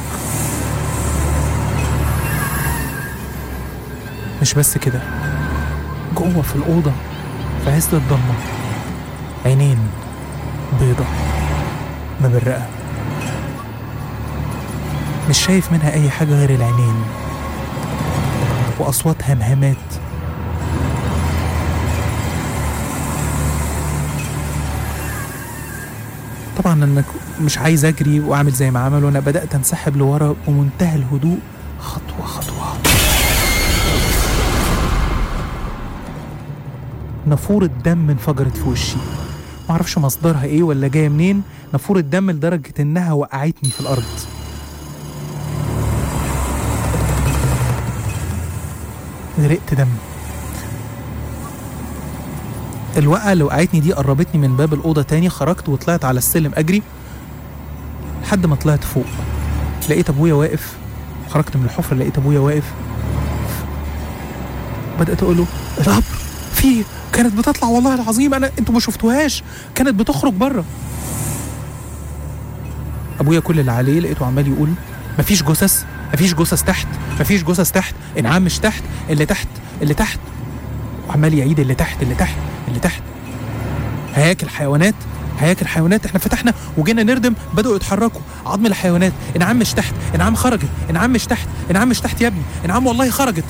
مش بس كده جوه في الأوضة في عز الضلمة عينين بيضة مبرقة مش شايف منها أي حاجة غير العينين وأصوات همهمات طبعا انا ك- مش عايز اجري واعمل زي ما عملوا انا بدات انسحب لورا بمنتهى الهدوء خطوه خطوه نافورة دم انفجرت في وشي معرفش مصدرها ايه ولا جايه منين نافورة دم لدرجة انها وقعتني في الارض غرقت دم الوقعة اللي وقعتني دي قربتني من باب الأوضة تاني خرجت وطلعت على السلم أجري لحد ما طلعت فوق لقيت أبويا واقف خرجت من الحفرة لقيت أبويا واقف بدأت أقول له القبر في كانت بتطلع والله العظيم أنا أنتوا ما شفتوهاش كانت بتخرج بره أبويا كل اللي عليه لقيته عمال يقول مفيش جثث مفيش جثث تحت مفيش جثث تحت انعام مش تحت اللي تحت اللي تحت وعمال يعيد اللي تحت اللي تحت اللي تحت هياكل حيوانات هياكل حيوانات احنا فتحنا وجينا نردم بدأوا يتحركوا عظم الحيوانات انعام مش تحت انعام خرجت انعام مش تحت انعام مش تحت يا ابني انعام والله خرجت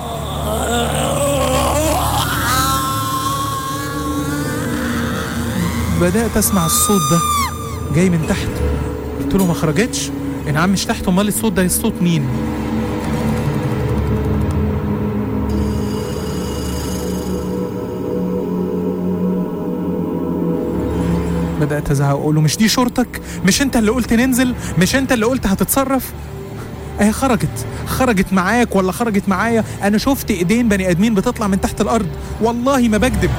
بدأت أسمع الصوت ده جاي من تحت قلت له ما خرجتش انعام مش تحت امال الصوت ده صوت مين بدأت أزعق أقول له مش دي شورتك مش أنت اللي قلت ننزل مش أنت اللي قلت هتتصرف أهي خرجت خرجت معاك ولا خرجت معايا أنا شفت إيدين بني آدمين بتطلع من تحت الأرض والله ما بكذب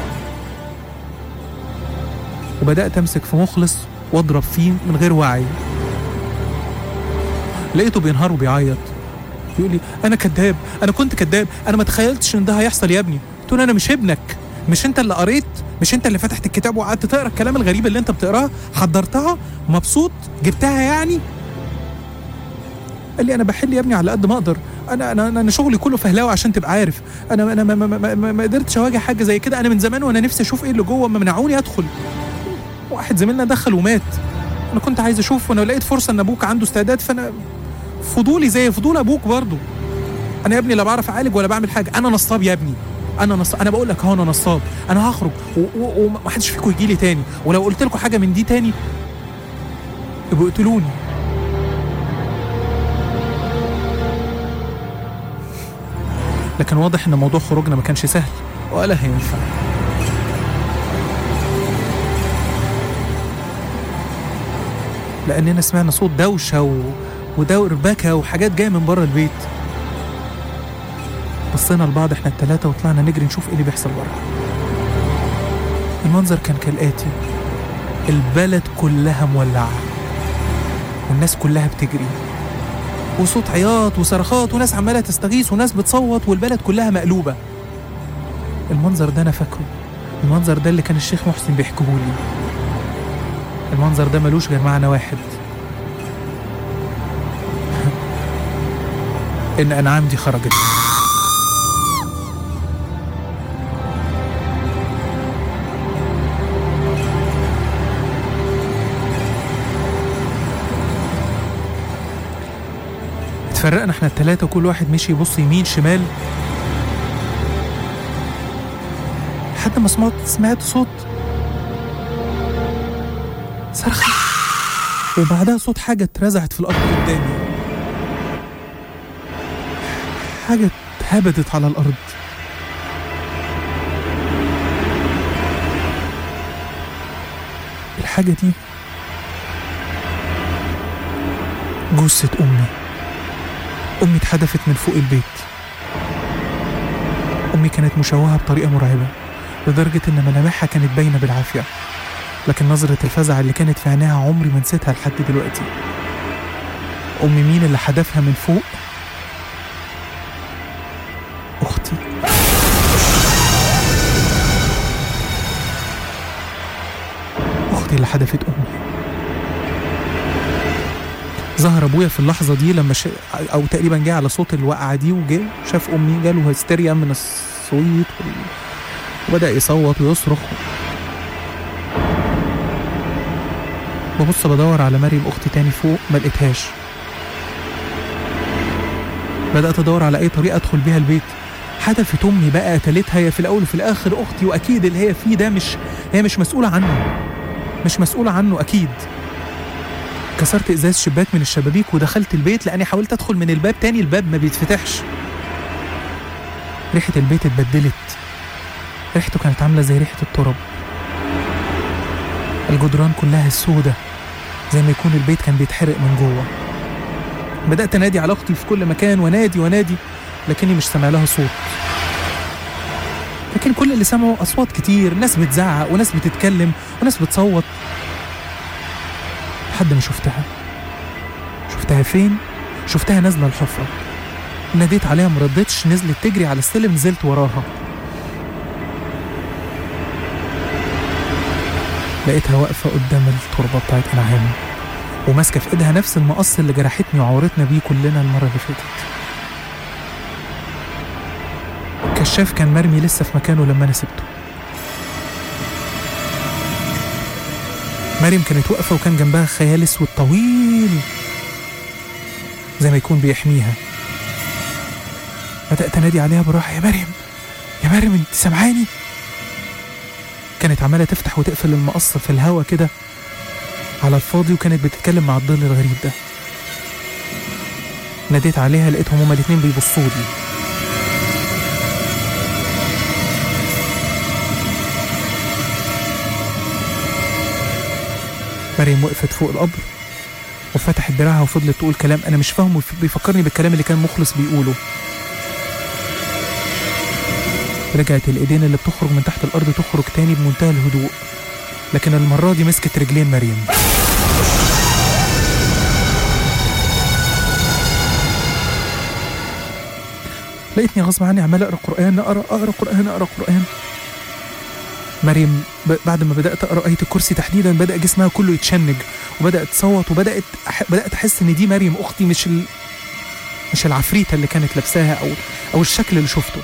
وبدأت أمسك في مخلص وأضرب فيه من غير وعي لقيته بينهار وبيعيط بيقول لي أنا كذاب أنا كنت كذاب أنا ما تخيلتش إن ده هيحصل يا ابني قلت له أنا مش ابنك مش انت اللي قريت مش انت اللي فتحت الكتاب وقعدت تقرا الكلام الغريب اللي انت بتقراه حضرتها مبسوط جبتها يعني قال لي انا بحل يا ابني على قد ما اقدر انا انا انا شغلي كله فهلاوه عشان تبقى عارف انا انا ما, ما, ما, ما, ما قدرتش اواجه حاجه زي كده انا من زمان وانا نفسي اشوف ايه اللي جوه ما منعوني ادخل واحد زميلنا دخل ومات انا كنت عايز اشوف وانا لقيت فرصه ان ابوك عنده استعداد فانا فضولي زي فضول ابوك برضه انا يا ابني لا بعرف اعالج ولا بعمل حاجه انا نصاب يا ابني انا نصاب انا بقول لك اهو انا نصاب انا هخرج و- و- ومحدش فيكم يجي لي تاني ولو قلت لكم حاجه من دي تاني يبقوا اقتلوني لكن واضح ان موضوع خروجنا ما كانش سهل ولا هينفع لاننا سمعنا صوت دوشه و... ودور بكى وحاجات جايه من بره البيت بصينا لبعض احنا التلاتة وطلعنا نجري نشوف ايه اللي بيحصل بره المنظر كان كالآتي البلد كلها مولعة والناس كلها بتجري وصوت عياط وصرخات وناس عمالة تستغيث وناس بتصوت والبلد كلها مقلوبة المنظر ده أنا فاكره المنظر ده اللي كان الشيخ محسن بيحكيهولي المنظر ده ملوش غير معنى واحد إن أنعام دي خرجت اتفرقنا احنا التلاتة كل واحد مشي يبص يمين شمال لحد ما سمعت سمعت صوت صرخة وبعدها صوت حاجة اترزعت في الأرض قدامي حاجة اتهبدت على الأرض الحاجة دي جثة أمي أمي اتحدفت من فوق البيت أمي كانت مشوهة بطريقة مرعبة لدرجة إن ملامحها كانت باينة بالعافية لكن نظرة الفزع اللي كانت في عينيها عمري ما نسيتها لحد دلوقتي أم مين اللي حدفها من فوق؟ أختي أختي اللي حدفت أمي ظهر أبويا في اللحظة دي لما ش... أو تقريبا جه على صوت الوقعة دي وجه شاف أمي جاله هستيريا من الصويت وال... وبدأ يصوت ويصرخ ببص بدور على مريم أختي تاني فوق ما لقيتهاش بدأت أدور على أي طريقة أدخل بيها البيت حدفت أمي بقى قتلتها هي في الأول وفي الآخر أختي وأكيد اللي هي فيه ده مش هي مش مسؤولة عنه مش مسؤولة عنه أكيد كسرت إزاز شباك من الشبابيك ودخلت البيت لأني حاولت أدخل من الباب تاني الباب ما بيتفتحش ريحة البيت اتبدلت ريحته كانت عاملة زي ريحة التراب الجدران كلها سودة زي ما يكون البيت كان بيتحرق من جوه بدأت أنادي على أختي في كل مكان ونادي ونادي لكني مش سامع لها صوت لكن كل اللي سمعوا أصوات كتير ناس بتزعق وناس بتتكلم وناس بتصوت لحد ما شفتها شفتها فين؟ شفتها نازلة الحفرة ناديت عليها مردتش نزلت تجري على السلم نزلت وراها لقيتها واقفة قدام التربة بتاعت أنعام وماسكة في إيدها نفس المقص اللي جرحتني وعورتنا بيه كلنا المرة اللي فاتت الكشاف كان مرمي لسه في مكانه لما أنا سبته مريم كانت واقفة وكان جنبها خيال اسود طويل زي ما يكون بيحميها بدأت أنادي عليها بالراحة يا مريم يا مريم أنت سامعاني؟ كانت عمالة تفتح وتقفل المقص في الهوا كده على الفاضي وكانت بتتكلم مع الظل الغريب ده ناديت عليها لقيتهم هما الاتنين بيبصوا لي مريم وقفت فوق القبر وفتحت دراعها وفضلت تقول كلام انا مش فاهمه بيفكرني بالكلام اللي كان مخلص بيقوله رجعت الايدين اللي بتخرج من تحت الارض تخرج تاني بمنتهى الهدوء لكن المرة دي مسكت رجلين مريم لقيتني غصب عني عمال اقرا قران اقرا اقرا قران اقرا قران مريم ب- بعد ما بدات اقرا ايه الكرسي تحديدا بدا جسمها كله يتشنج وبدات تصوت وبدات أح... بدات احس ان دي مريم اختي مش ال... مش العفريته اللي كانت لابساها او او الشكل اللي شفته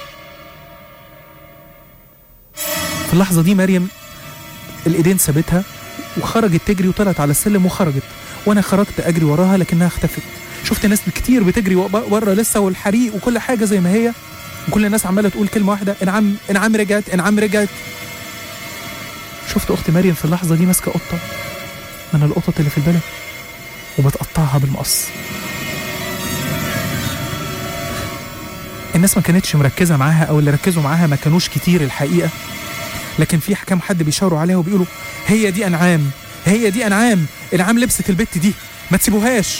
في اللحظه دي مريم الايدين سابتها وخرجت تجري وطلعت على السلم وخرجت وانا خرجت اجري وراها لكنها اختفت شفت ناس كتير بتجري بره لسه والحريق وكل حاجه زي ما هي وكل الناس عماله تقول كلمه واحده انعم انعم رجعت انعم رجعت شفت اختي مريم في اللحظه دي ماسكه قطه من القطط اللي في البلد وبتقطعها بالمقص الناس ما كانتش مركزه معاها او اللي ركزوا معاها ما كانوش كتير الحقيقه لكن في كام حد بيشاوروا عليها وبيقولوا هي دي انعام هي دي انعام انعام لبست البت دي ما تسيبوهاش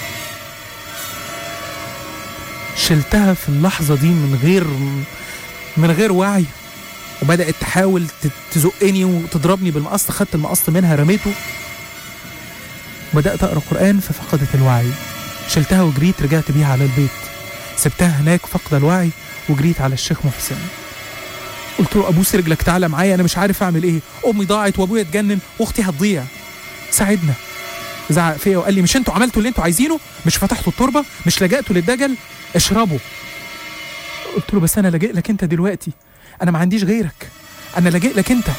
شلتها في اللحظه دي من غير من غير وعي وبدات تحاول ت- تزقني وتضربني بالمقص خدت المقص منها رميته بدات اقرا قران ففقدت الوعي شلتها وجريت رجعت بيها على البيت سبتها هناك فاقده الوعي وجريت على الشيخ محسن قلت له ابوس رجلك تعالى معايا انا مش عارف اعمل ايه امي ضاعت وابويا اتجنن واختي هتضيع ساعدنا زعق فيا وقال لي مش انتوا عملتوا اللي انتوا عايزينه مش فتحتوا التربه مش لجأتوا للدجل اشربوا قلت له بس انا لاجئ لك انت دلوقتي انا ما عنديش غيرك انا لاجئ لك انت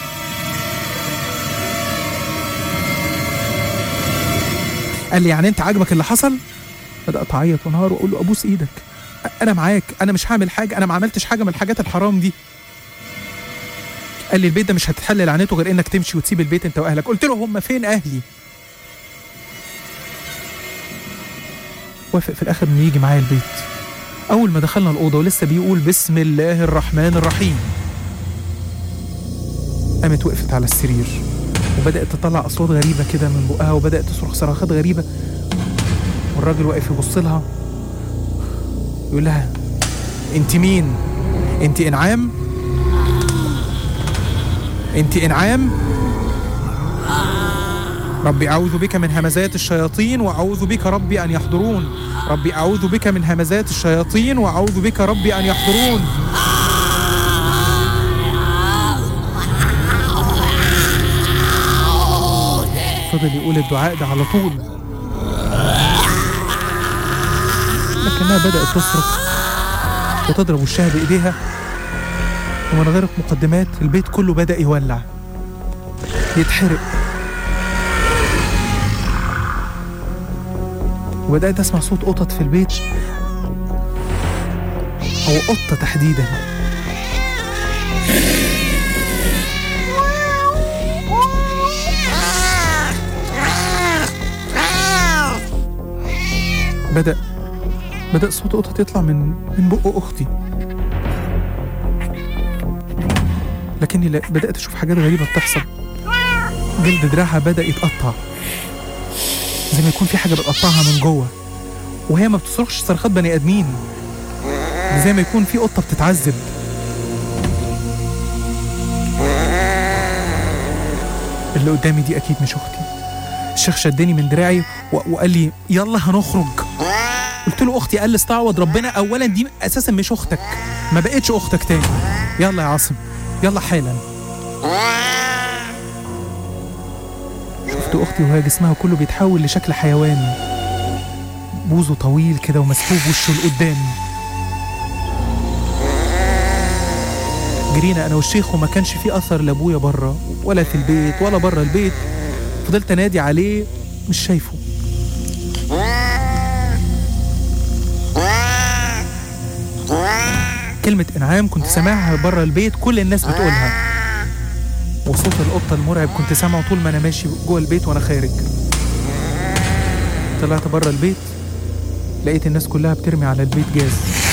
قال لي يعني انت عاجبك اللي حصل بدات اعيط وانهار واقول له ابوس ايدك انا معاك انا مش هعمل حاجه انا ما عملتش حاجه من الحاجات الحرام دي قال لي البيت ده مش هتتحل لعنته غير انك تمشي وتسيب البيت انت واهلك قلت له هم فين اهلي وافق في الاخر انه يجي معايا البيت اول ما دخلنا الاوضه ولسه بيقول بسم الله الرحمن الرحيم قامت وقفت على السرير وبدات تطلع اصوات غريبه كده من بقها وبدات تصرخ صراخات غريبه والراجل واقف يبص لها يقول لها انت مين انت انعام انت انعام ربي اعوذ بك من همزات الشياطين واعوذ بك ربي ان يحضرون ربي اعوذ بك من همزات الشياطين واعوذ بك ربي ان يحضرون فضل يقول الدعاء ده على طول لكنها بدأت تصرخ وتضرب وشها بإيديها ومن غير مقدمات البيت كله بدأ يولع يتحرق وبدأت أسمع صوت قطط في البيت أو قطة تحديدا بدأ بدأ صوت قطط يطلع من من بق أختي لكني لا- بدأت أشوف حاجات غريبة بتحصل جلد دراعها بدأ يتقطع زي ما يكون في حاجة بتقطعها من جوه وهي ما بتصرخش صرخات بني آدمين زي ما يكون في قطة بتتعذب اللي قدامي دي أكيد مش أختي الشيخ شدني من دراعي و- وقال لي يلا هنخرج قلت له اختي قال لي استعوض ربنا اولا دي اساسا مش اختك ما بقتش اختك تاني يلا يا عاصم يلا حالا شفت اختي وهي جسمها كله بيتحول لشكل حيوان بوزه طويل كده ومسحوب وشه لقدام جرينا انا والشيخ وما كانش في اثر لابويا بره ولا في البيت ولا بره البيت فضلت انادي عليه مش شايفه كلمة إنعام كنت سامعها بره البيت كل الناس بتقولها وصوت القطة المرعب كنت سامعه طول ما أنا ماشي جوه البيت وأنا خارج طلعت بره البيت لقيت الناس كلها بترمي على البيت جاز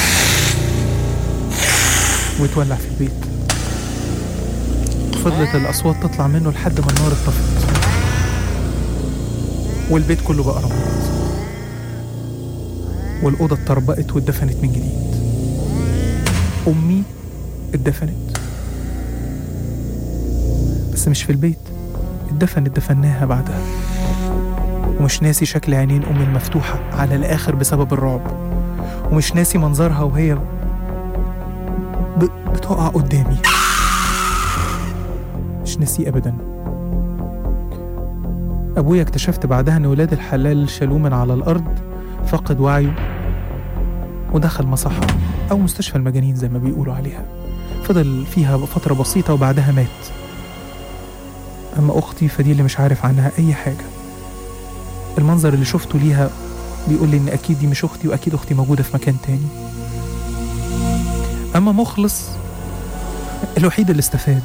وتولع في البيت فضلت الأصوات تطلع منه لحد ما النار اتطفت والبيت كله بقى رماد والأوضة اتطربقت واتدفنت من جديد أمي اتدفنت بس مش في البيت اتدفنت دفناها بعدها ومش ناسي شكل عينين أمي المفتوحة على الآخر بسبب الرعب ومش ناسي منظرها وهي ب... بتقع قدامي مش ناسيه أبدا أبويا اكتشفت بعدها إن ولاد الحلال شالوه من على الأرض فقد وعيه ودخل مصحة أو مستشفى المجانين زي ما بيقولوا عليها فضل فيها فترة بسيطة وبعدها مات أما أختي فدي اللي مش عارف عنها أي حاجة المنظر اللي شفته ليها بيقول لي إن أكيد دي مش أختي وأكيد أختي موجودة في مكان تاني أما مخلص الوحيد اللي استفاد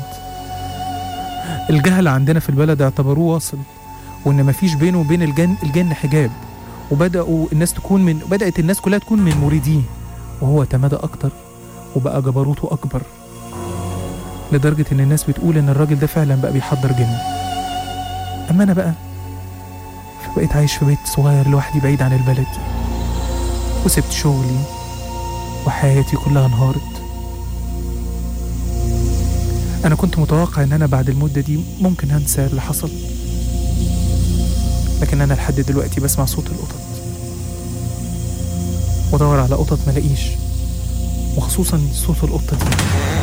الجهل عندنا في البلد اعتبروه واصل وإن مفيش بينه وبين الجن الجن حجاب وبدأوا الناس تكون من بدأت الناس كلها تكون من مريديه وهو تمادى أكتر وبقى جبروته أكبر لدرجة إن الناس بتقول إن الراجل ده فعلا بقى بيحضر جن أما أنا بقى فبقيت عايش في بيت صغير لوحدي بعيد عن البلد دي وسبت شغلي وحياتي كلها انهارت أنا كنت متوقع إن أنا بعد المدة دي ممكن هنسى اللي حصل لكن أنا لحد دلوقتي بسمع صوت القطط وادور على قطط ملاقيش وخصوصا صوت القطة دي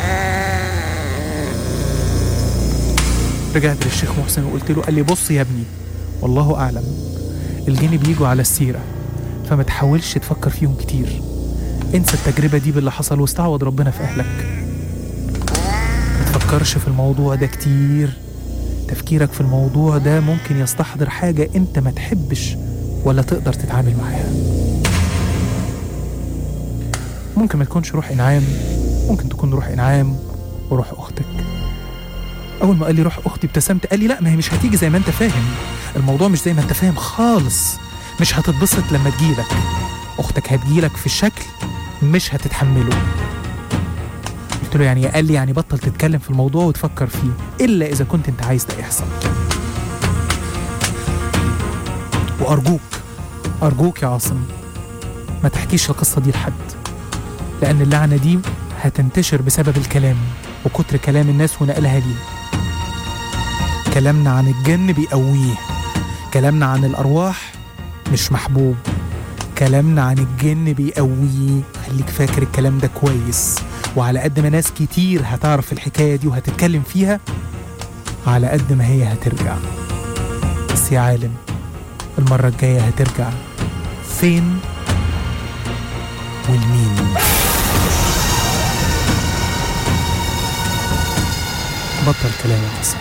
رجعت للشيخ محسن وقلت له قال لي بص يا ابني والله أعلم الجن بيجوا على السيرة فما تحاولش تفكر فيهم كتير انسى التجربة دي باللي حصل واستعوض ربنا في أهلك ما تفكرش في الموضوع ده كتير تفكيرك في الموضوع ده ممكن يستحضر حاجة انت ما تحبش ولا تقدر تتعامل معاها ممكن ما تكونش روح انعام ممكن تكون روح انعام وروح اختك اول ما قال لي روح اختي ابتسمت قال لي لا ما هي مش هتيجي زي ما انت فاهم الموضوع مش زي ما انت فاهم خالص مش هتتبسط لما تجيلك اختك هتجيلك في شكل مش هتتحمله قلت له يعني إيه؟ قال لي يعني بطل تتكلم في الموضوع وتفكر فيه الا اذا كنت انت عايز ده يحصل وارجوك ارجوك يا عاصم ما تحكيش القصه دي لحد لان اللعنه دي هتنتشر بسبب الكلام وكتر كلام الناس ونقلها ليه كلامنا عن الجن بيقويه كلامنا عن الأرواح مش محبوب كلامنا عن الجن بيقويه خليك فاكر الكلام ده كويس وعلى قد ما ناس كتير هتعرف الحكاية دي وهتتكلم فيها على قد ما هي هترجع بس يا عالم المرة الجاية هترجع فين والمين بطل كلام يا حسن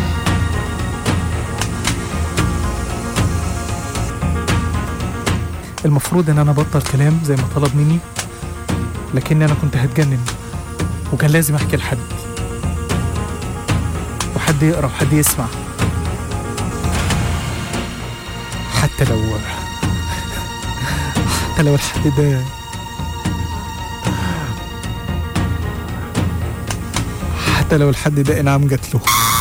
المفروض ان انا ابطل كلام زي ما طلب مني لكن انا كنت هتجنن وكان لازم احكي لحد وحد يقرا وحد يسمع حتى لو حتى لو الحد ده حتى لو الحد ده انعام جات له